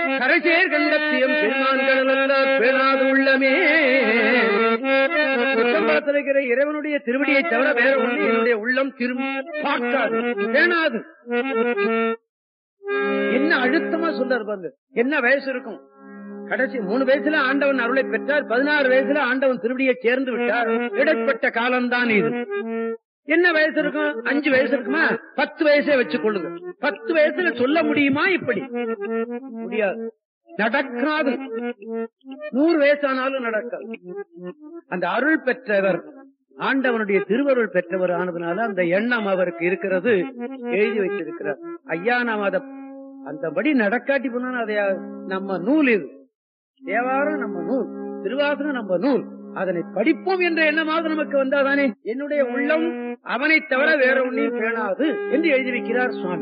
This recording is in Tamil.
கரைசேர் கண்டத்தியம் பெருமான்களல்ல பேணாது உள்ளமே உச்சம்பலத்தில் இருக்கிற இறைவனுடைய திருவடியை தவிர வேற ஒன்று என்னுடைய உள்ளம் திரும்பி பார்க்காது பேணாது என்ன அழுத்தமா சொல்றாரு பாருங்க என்ன வயசு இருக்கும் கடைசி மூணு வயசுல ஆண்டவன் அருளை பெற்றார் பதினாறு வயசுல ஆண்டவன் திருவடியை சேர்ந்து விட்டார் இடைப்பட்ட காலம்தான் இது என்ன வயசு இருக்கும் அஞ்சு வயசு இருக்குமா பத்து வயசே வச்சுக் கொள்ளுங்க பத்து வயசுல சொல்ல முடியுமா இப்படி முடியாது நடக்காது நூறு வயசானாலும் நடக்காது அந்த அருள் பெற்றவர் ஆண்டவனுடைய திருவருள் பெற்றவர் ஆனதுனால அந்த எண்ணம் அவருக்கு இருக்கிறது எழுதி வைத்திருக்கிறார் ஐயா நாம் அத அந்தபடி நடக்காட்டி போனா அதை நம்ம நூல் இது தேவாரம் நம்ம நூல் திருவாசகம் நம்ம நூல் அதனை படிப்போம் என்ற எண்ணமாக நமக்கு வந்தாதானே என்னுடைய உள்ளம் அவனை தவிர வேற ஒன்றையும் பேணாது என்று எழுதி வைக்கிறார் சுவாமி